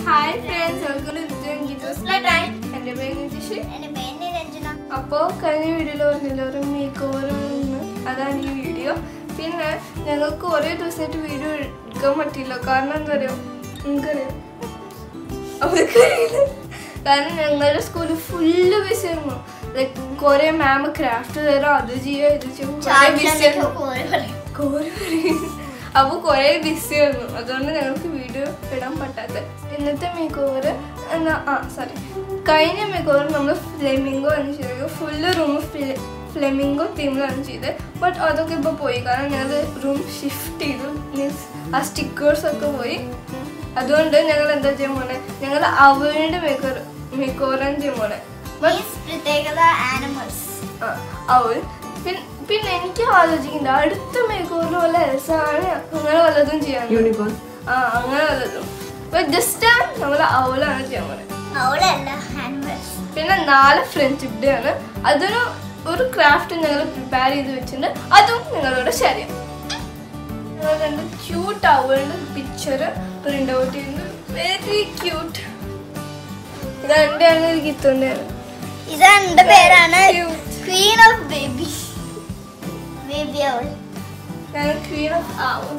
Hi friends welcome എന്റെ പേര് നിതീഷ് എന്റെ പേര് രഞ്ജന അപ്പോൾ കഴിഞ്ഞ വീഡിയോയിൽ പറഞ്ഞില്ല ഒരു മേക്ക് ഓവർ അതാണ് ഈ വീഡിയോ പിന്നെ ഞങ്ങൾക്ക് കുറേ ദിവസമായിട്ട് വീഡിയോ എടുക്കാൻ പറ്റില്ല കാരണം എന്താ പറയുക നിങ്ങൾക്കറിയാം അവർക്കറിയില്ല കാരണം ഞങ്ങളുടെ സ്കൂളിൽ ഫുള്ള് ബിസി ആയിരുന്നു ലൈക്ക് കുറേ മാം ക്രാഫ്റ്റ് തരാം അത് ചെയ്യുക ഇത് ചെയ്യും കുറേ busy ആയിരുന്നു. കോരി പറയും. അപ്പൊ കൊറേ ബിസി ആയിരുന്നു അതുകൊണ്ട് ഞങ്ങൾക്ക് വീഡിയോ ഇടാൻ പറ്റാത്ത ഇന്നത്തെ മേക്ക് ഓവർ എന്നാ ആ സോറി കഴിഞ്ഞ മേക്ക് ഓവർ നമ്മൾ ഫ്ലെമിംഗോ ആണ് ചെയ്തത് ഫുള്ള് റൂം ഫ്ലെമിംഗോ തീമിലാണ് ചെയ്തത് ബട്ട് അതൊക്കെ ഇപ്പോൾ പോയി കാരണം ഞങ്ങൾ റൂം ഷിഫ്റ്റ് ചെയ്തു മീൻസ് ആ സ്റ്റിക്കേഴ്സ് ഒക്കെ പോയി അതുകൊണ്ട് ഞങ്ങൾ എന്താ ചെയ്യാൻ പോണേ ഞങ്ങൾ അവളുടെ മേക്ക് മേക്ക് ഓവറാണ് ചെയ്യാൻ പോണേ ബട്ട് Means പ്രത്യേകത ആനിമൽസ് ആ, അവൾ പിന്നെ പിന്നെ എനിക്ക് ആലോചിക്കണ്ട അടുത്ത മേക്കോറിൽ വല്ല രസമാണ് അങ്ങനെ വല്ലതും ചെയ്യാൻ യൂണിക്കോൺ ആ അങ്ങനെ വല്ലതും ജസ്റ്റ് നമ്മൾ അവളാണ് ചെയ്യാൻ പോകുന്നത് അവളല്ല ആനിമൽസ് പിന്നെ നാളെ ഫ്രണ്ട്ഷിപ്പ് ഡേ ആണ് അതിന് ഒരു ക്രാഫ്റ്റ് ഞങ്ങൾ പ്രിപ്പയർ ചെയ്ത് വെച്ചിട്ടുണ്ട് അതും നിങ്ങളോട് ഷെയർ ചെയ്യാം ഞങ്ങൾ രണ്ട് ക്യൂട്ട് അവളുടെ പിക്ചർ പ്രിന്റ് ഔട്ട് ചെയ്യുന്നത് വെരി ക്യൂട്ട് ഇത് എന്റെയാണ് ഒരു ഗിത്തുണ്ടാണ് ഇത് എന്റെ പേരാണ് Cute. Queen of baby baby അവൾ ഞാൻ ക്വീൻ ഓഫ് ആവും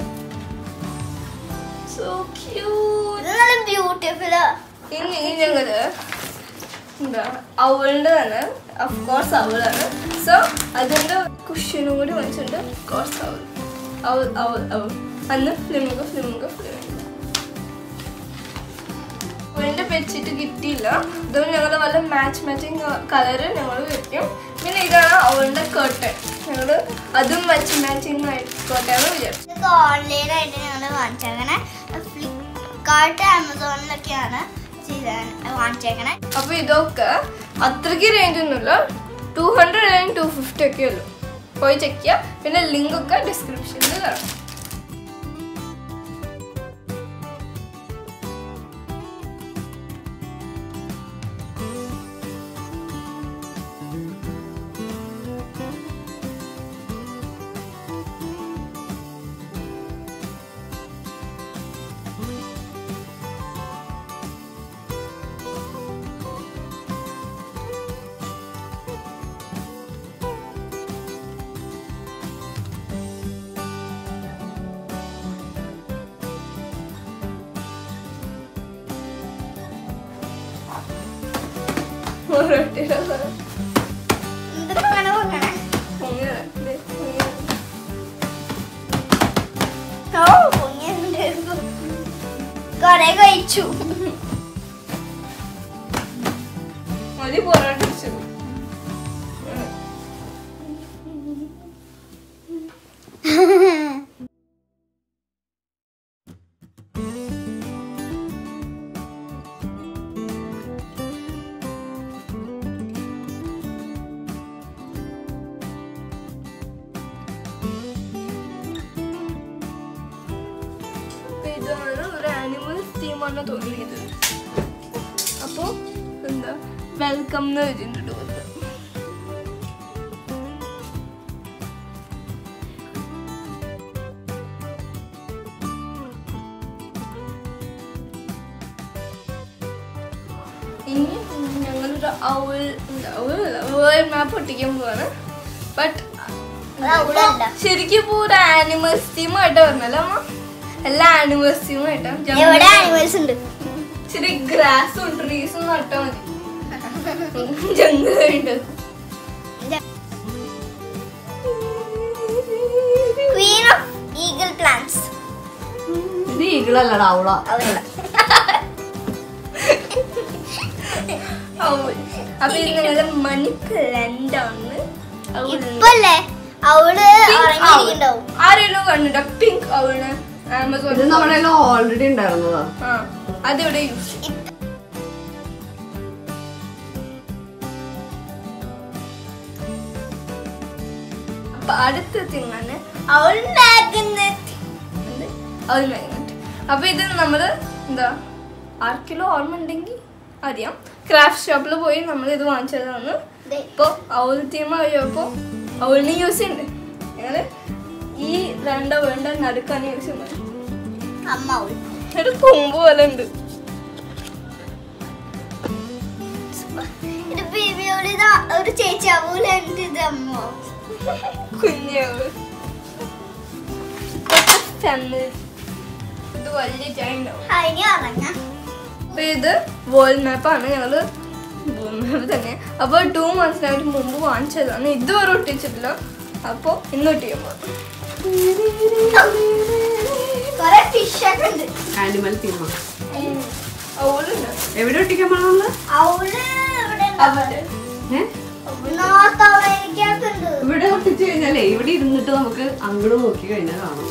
സോ ക്യൂട്ട് ഇത് നല്ല ബ്യൂട്ടിഫുൾ ഇനി ഇനി ഞങ്ങള് എന്താ അവളുടെ തന്നെ ഓഫ് കോഴ്സ് അവളാണ് സോ അതിന്റെ കുഷ്യനും കൂടി വാങ്ങിച്ചിട്ടുണ്ട് കോഴ്സ് അവൾ അവൾ അവൾ അവൾ അന്ന് ഫ്ലിമിംഗോ ഫ്ലിമിംഗോ ഫ്ലിമിംഗോ അവളിന്റെ ബെഡ്ഷീറ്റ് കിട്ടിയില്ല അതുകൊണ്ട് ഞങ്ങൾ വല്ല മാച്ച് മാച്ചിങ് കളറ് ഞങ്ങൾ വെക്കും പിന്നെ ഇതാണ് അവളുടെ കേട്ടൺ ഞങ്ങൾ അതും മാച്ച് മാച്ചിങ് ആയിക്കോട്ടെന്ന് വിചാരിച്ചു ഇതൊക്കെ ഓൺലൈനായിട്ട് ഞങ്ങൾ വാങ്ങിച്ചേക്കണേ ഫ്ലിപ്കാർട്ട് ആമസോണിലൊക്കെയാണ് ചെയ്ത വാങ്ങിച്ചേക്കണേ അപ്പൊ ഇതൊക്കെ അത്രയ്ക്ക് റേഞ്ച് ഒന്നുമില്ല ടു ഹൺഡ്രഡ് അല്ലെങ്കിൽ ടു ഫിഫ്റ്റി ഒക്കെ ഉള്ളൂ പോയി ചെക്ക് ചെയ്യാം പിന്നെ ലിങ്ക് ഒക്കെ ഡിസ്ക്രിപ്ഷനിൽ കാണാം ഓരോരുത്തരുടെ സ്ഥലം. എന്തൊക്കെ വേണം നോക്കണേ ഇങ്ങനെ, ദേ, ഇങ്ങനെ. ഓ പൊങ്ങിയുണ്ട് കൊറേ കഴിച്ചു മതി പൊറോട്ട വെച്ചത് അപ്പൊ ഇതാണ് ഒരു ആനിമൽ തീമാണ് തോന്നിയത് അപ്പോ എന്താ വെൽക്കം എന്ന് വെച്ചിട്ടുണ്ട് പുറത്ത്. ഇനി ഞങ്ങളൊരു അവൾ വേൾഡ് മാപ്പ് ഒട്ടിക്കാൻ പോവാണ് ബട്ട് അത് അവളല്ല. ശരിക്കും ഇപ്പൊ ഒരു ആനിമൽസ് തീം ആയിട്ട് പറഞ്ഞല്ലോ അമ്മ എല്ലാ ആനിമൽസ് തീം ആയിട്ടാ എവിടെ ആനിമൽസ് ഉണ്ട് ഇച്ചിരി ഗ്രാസും ട്രീസും നട്ടാ മതി ജംഗലുണ്ട് ക്വീൻ ഓഫ് ഈഗിൾ പ്ലാന്റ്സ് ഇത് ഈകളല്ലടാ അവളാ അവളല്ല അവൾ അപ്പൊ ഇത് ഞങ്ങളുടെ മണി പ്ലാന്റ് ആണ് അവൾ ഇപ്പല്ലേ അവള് ഉറങ്ങിയിരിക്കണ്ടാവും ആരെങ്കിലും കണ്ടിട്ടോ പിങ്ക് അവള് ഇത് ആമസോൺ നമ്മുടെ ഓൾറെഡി ഉണ്ടായിരുന്നതാ ആ അതിവിടെ യൂസ് അപ്പൊ അടുത്ത തിങ്ങാണ് അവൾ മാഗ്നറ്റ് എന്ത്? അവൾ മാഗ്നറ്റ് അപ്പൊ ഇത് നമ്മള് എന്താ ആർക്കിലോ ഓർമ്മ ഉണ്ടെങ്കിൽ അറിയാം ക്രാഫ്റ്റ് ഷോപ്പിൽ പോയി നമ്മൾ ഇത് വാങ്ങിച്ചതാണ് ഇപ്പൊ അവൾ തീമ കഴിയപ്പോ അവളിന് യൂസ് ചെയ്യുന്നുണ്ട് ഞങ്ങള് ഈ രണ്ടോ വേണ്ട നടുക്കാണ് യൂസ് ചെയ്യുന്നത് അമ്മ അവൾ ഒരു കൊമ്പ് പോലെ ഉണ്ട് അവള് ഇതാ ഒരു ചേച്ചി അവള് എൻ്റെ ഇത് അമ്മ കുഞ്ഞാവ് ഫാമിലി ഇത് വലിയ ചായണ്ടാവും അതിന് ഇറങ്ങാം അപ്പൊ ഇത് വേൾഡ് മാപ്പാണ് ഞങ്ങള് വേൾഡ് മാപ്പ് തന്നെ അപ്പൊ ടു മന്ത്സിനായിട്ട് മുമ്പ് വാങ്ങിച്ചതാണ് ഇതുവരെ ഒട്ടിച്ചിട്ടില്ല അപ്പൊ ഇന്ന് ഒട്ടിക്കാൻ പോകും കൊറേ ഫിഷ് ഒക്കെ ഉണ്ട് ആനിമൽ തീമ അവളുണ്ട് എവിടെ ഒട്ടിക്കാൻ പോണുള്ള അവള് ഇവിടെ അവിടെ നോർത്ത് അമേരിക്കത്തുണ്ട് ഇവിടെ ഒട്ടിച്ചു കഴിഞ്ഞാലേ ഇവിടെ ഇരുന്നിട്ട് നമുക്ക് അങ്ങോട്ട് നോക്കി കഴിഞ്ഞാൽ കാണാം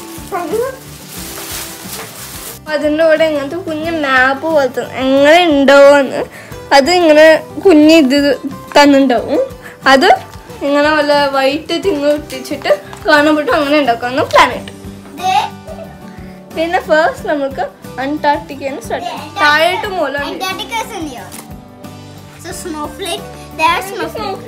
അതിൻ്റെ കൂടെ ഇങ്ങനത്തെ കുഞ്ഞ് മാപ്പ് പോലത്തെ എങ്ങനെ ഉണ്ടാവുമെന്ന് അത് ഇങ്ങനെ കുഞ്ഞ് ഇത് തന്നിണ്ടാവും അത് ഇങ്ങനെ വല്ല വൈറ്റ് തിങ്ങ് ഒട്ടിച്ചിട്ട് കാണപ്പെട്ട് അങ്ങനെ ഉണ്ടാക്കാവുന്ന പ്ലാനറ്റ് ദേ, പിന്നെ ഫസ്റ്റ് നമുക്ക് അന്റാർട്ടിക്കന്ന് സ്റ്റാർട്ട് ചെയ്യാം താഴോട്ട് മൂലം Antarctica is in here. So snowflake, there's snowflake.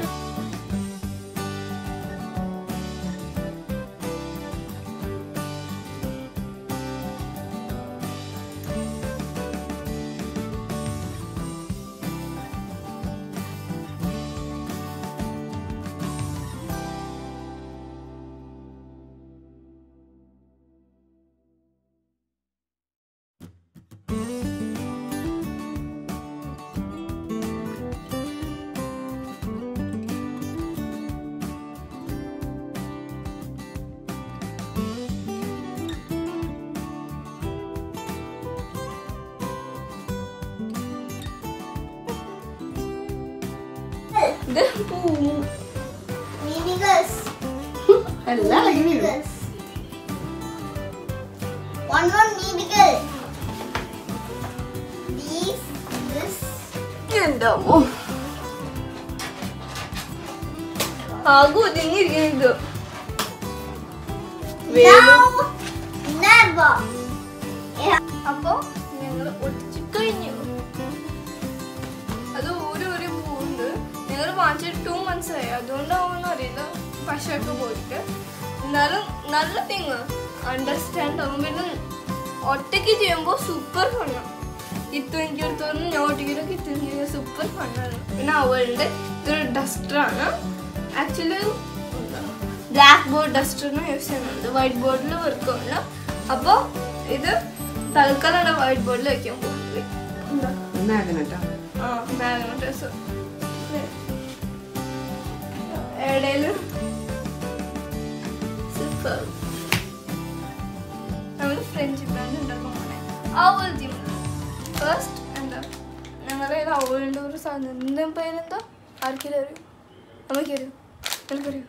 ഇത് പൂ- Mimicus. എല്ലാം ഇളകി വീഴും. Mimicus. One more mimical. These, this. എൻ്റെ അമ്മോ. ആകെ ഒതുങ്ങിയിരിക്കുന്നത് Now, never. Yeah. അപ്പൊ ഞങ്ങൾ ഒട്ടിച്ചു കഴിഞ്ഞു അത് ഒരു ഒരു പൂവുണ്ട് ഞങ്ങൾ വാങ്ങിച്ചിട്ട് ടു മന്ത്സ് ആയി അതുകൊണ്ടാവുമെന്ന് അറിയില്ല പശയൊക്കെ പോയിട്ട് എന്നാലും നല്ല തിങ് അണ്ടർസ്റ്റാൻഡ് ആവും പിന്നെ ഒറ്റയ്ക്ക് ചെയ്യുമ്പോൾ സൂപ്പർ ഫണ്ണാണ് ഇത്തു എനിക്ക് എടുത്തോണ്ട് ഞാൻ ഒറ്റയ്ക്കൊക്കെ ഇത്തു എനിക്ക് സൂപ്പർ ഫണ്ണാണ് പിന്നെ അവളുടെ ഇതൊരു ഡസ്റ്ററാണ് ആക്ച്വലി ബ്ലാക്ക് ബോർഡ് ഡസ്റ്ററിന് യൂസ് ചെയ്യുന്നുണ്ട് വൈറ്റ് ബോർഡിൽ വർക്കുണ്ട് അപ്പോൾ ഇത് തൽക്കാലം വൈറ്റ് ബോർഡിൽ വെക്കാൻ പോകുന്നത് എന്താ മാഗ്നറ്റാ. ആ മാഗ്നറ്റൈസ് ഇടയില് സൂപ്പർ നമ്മൾ ഫ്രഞ്ച് ബ്രാൻഡ് ഉണ്ടാക്കാൻ പോണേ അവൾ ഫസ്റ്റ് എന്താ ഞങ്ങളുടെ കയ്യിൽ അവളുടെ ഒരു സാധനം എന്താ പേരെന്താ ആർക്കെങ്കിലും അറിയും അമ്മയ്ക്ക് അറിയും എനിക്കറിയും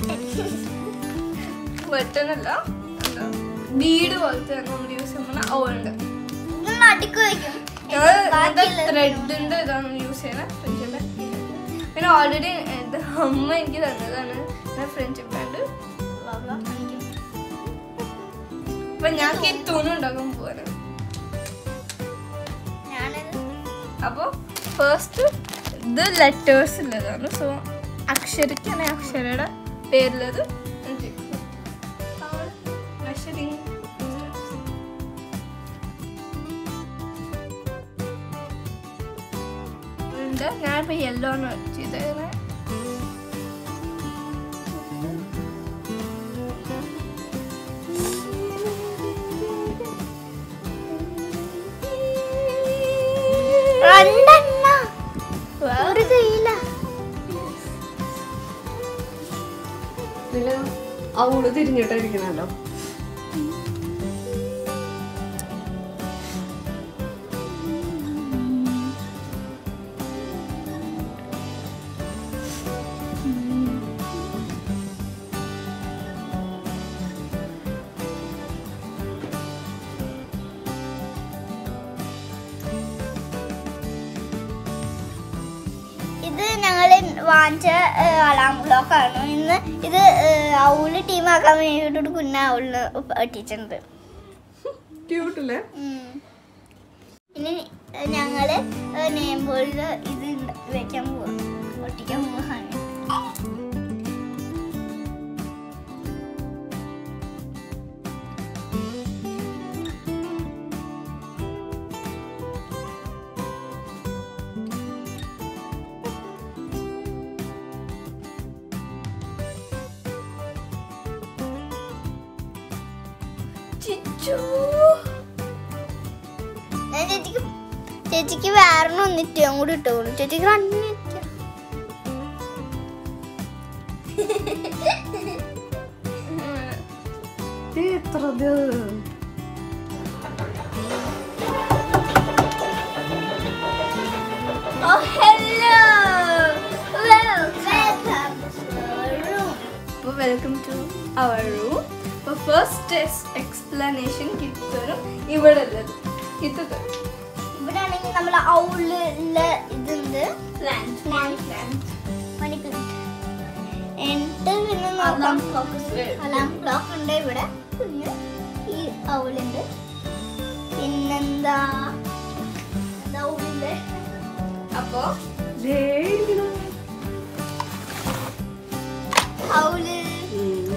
ബട്ടനല്ല എന്താ ബീഡ് പോലത്തെ നമ്മൾ യൂസ് ചെയ്യുന്ന അവളുണ്ട് ഇത് നടുക്ക് വെക്കും. ബാക്കിയുള്ളത് ത്രെഡിന്റെ ഇതാണ് യൂസ് ചെയ്യുന്നത് ഫ്രണ്ട്ഷിപ്പ് പിന്നെ ഓൾറെഡി എന്റെ അമ്മ എനിക്ക് തന്നതാണ് ഫ്രണ്ട്ഷിപ്പ് ബാൻഡ് എനിക്ക് അപ്പൊ ഞാൻ കിത്തൂന്ന് ഉണ്ടാക്കാൻ പോവാണ് ഞാനത് അപ്പൊ ഫസ്റ്റ് ഇത് ലെറ്റേഴ്സ് ഉള്ളതാണ് സോ അക്ഷരക്കാണ് അക്ഷരയുടെ പേരുള്ളത് മെഷറിങ് ഉണ്ട് ഞാനിപ്പോ യെല്ലോ ആണ് ചെയ്തത് രണ്ടെണ്ണ ഒരു കയ്യില ഇതില് അവള് തിരിഞ്ഞിട്ടിരിക്കണല്ലോ ഇത് ഞങ്ങൾ വാങ്ങിച്ച അലാം ബ്ലോക്കാണ് ഇന്ന് ഇത് ഔള് ടീമാക്കാൻ വേണ്ടിയിട്ട് കുഞ്ഞ ഔളിന് ഒട്ടിച്ചിട്ടുണ്ട് ക്യൂട്ടല്ലേ ഉം. ഇനി ഏഹ്, ഞങ്ങള് നെയിം ബോർഡിൽ ഇത് ഇണ്ട- വെക്കാൻ പോവാ ഒട്ടിക്കാൻ പോവാണ് ചിച്ചു ഞാൻ ചേച്ചിക്ക് ചേച്ചിക്ക് വേറെ ഒന്നിട്ട് കൂടി ഇട്ടോളൂ ചേച്ചിക്ക് രണ്ടിട്ട് ഇത് എത്ര ഇത്? Oh, hello! Welcome to our room. അപ്പോൾ വെൽക്കം ടു അവർ റൂം അപ്പോൾ ഫസ്റ്റ് എക്സ്പ്ലനേഷൻ കിട്ടും ഇവിടെ ഉള്ളത് കിട്ടും ഇവിടെ ആണെങ്കിൽ നമ്മളെ ഔളില് ഇതുണ്ട് പ്ലാന്റ് മണി പ്ലാന്റ് എന്നിട്ട് പിന്നെ നോക്കാം അലാം ക്ലോക്ക് ഉണ്ട് ഇവിടെ പിന്നെ ഈ ഔളുണ്ട് പിന്നെന്താ ഔളുണ്ട് അപ്പോൾ ദേ ഇരിക്കുന്നു. ഔള് ഉം.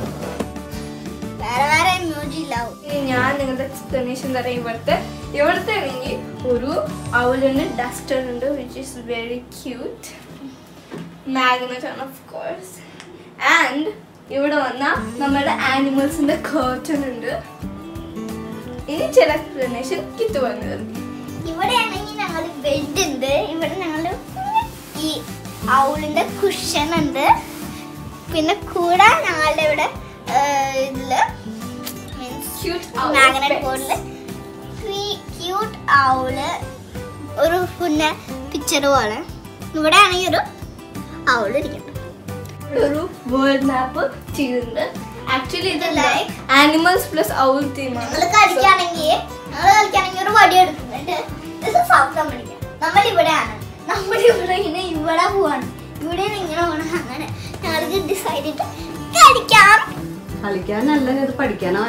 വേറെ വേറെ എമോജി ഇല്ലാവും ഇനി ഞാൻ നിങ്ങളുടെ എക്സ്പ്ലനേഷൻ തരാം ഇവിടുത്തെ ഇവിടുത്തെ ആണെങ്കിൽ ഒരു ഔലുണ്ട് ഡസ്റ്റർ ഉണ്ട് which is very cute magnet ആണ് ഓഫ് കോഴ്സ് ആൻഡ് ഇവിടെ വന്ന നമ്മുടെ ആനിമൽസിന്റെ കേർട്ടൺ ഉണ്ട് ഇനി ചില എക്സ്പ്ലനേഷൻ കിട്ടു വന്നത് ഇവിടെ ആണെങ്കിൽ ഞങ്ങൾ ബെഡ് ഉണ്ട് ഇവിടെ ഞങ്ങൾ ഈ ഔളിന്റെ കുഷൻ ഉണ്ട് പിന്നെ കൂടെ ഞങ്ങളുടെ ഇവിടെ ഏർ, ഇതില് മീൻസ് ക്യൂട്ട് മാഗ്നറ്റ് ബോർഡില് ക്യൂട്ട് ഔള് ഒരു പിന്നെ പിക്ചർ പോലെ ഇവിടെ ആണെങ്കിൽ ഒരു ഔള് ഇരിക്കുന്നുണ്ട് ഇവിടെ ഒരു വേൾഡ് മാപ്പ് ചെയ്തിട്ടുണ്ട് ആക്ച്വലി ഇത് ഇതല്ലേ? ആനിമൽസ് പ്ലസ് ഔൾ തീമാണ് ഞങ്ങൾ കളിക്കുകയാണെങ്കിൽ ഞങ്ങൾ കളിക്കുകയാണെങ്കിൽ ഒരു വടി എടുക്കുന്നുണ്ട് ഇത് സൗത്ത് അമേരിക്ക നമ്മൾ ഇവിടെയാണ് നമ്മൾ ഇവിടെ ഇങ്ങനെ ഇവിടെ പോവാണ് ഇവിടെ ഇങ്ങനെ പോകണം അങ്ങനെ ഞങ്ങൾക്ക് ഡിസൈഡ് ചെയ്തിട്ട് കളിക്കാം കളിക്കാനല്ല ഇത് പഠിക്കാനാ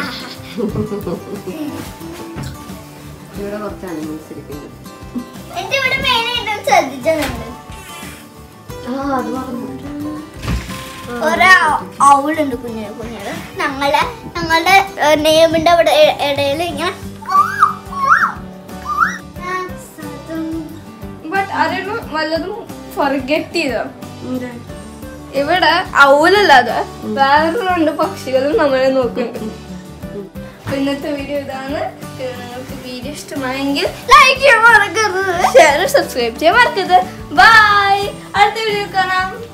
ഇവിടെ കുറച്ച് അനിമൽസ് ഇരിക്കുന്നു എന്നിട്ട് ഇവിടെ മെയിൻ ആയിട്ടും ശ്രദ്ധിച്ചിട്ടുണ്ട് ആ അത് പറഞ്ഞു ഒരു ഔളുണ്ട് കുഞ്ഞിന് കുഞ്ഞിന് ഞങ്ങളുടെ ഞങ്ങളുടെ നെയ്മിന്റെ അവിടെ ഇടയിൽ ഇങ്ങനെ ബട്ട് ആരെങ്കിലും വല്ലതും ഫർഗെറ്റ് ചെയ്തോ ഇവിടെ ഔലല്ലാതെ വേറെ രണ്ട് പക്ഷികളും നമ്മളെ നോക്കുന്നുണ്ട് അപ്പൊ ഇന്നത്തെ വീഡിയോ ഇതാണ് ഇത് നിങ്ങൾക്ക് വീഡിയോ ഇഷ്ടമായെങ്കിൽ ലൈക്ക് ചെയ്യാൻ മറക്കരുത് ഷെയർ സബ്സ്ക്രൈബ് ചെയ്യാൻ മറക്കരുത് ബൈ അടുത്ത വീഡിയോ കാണാം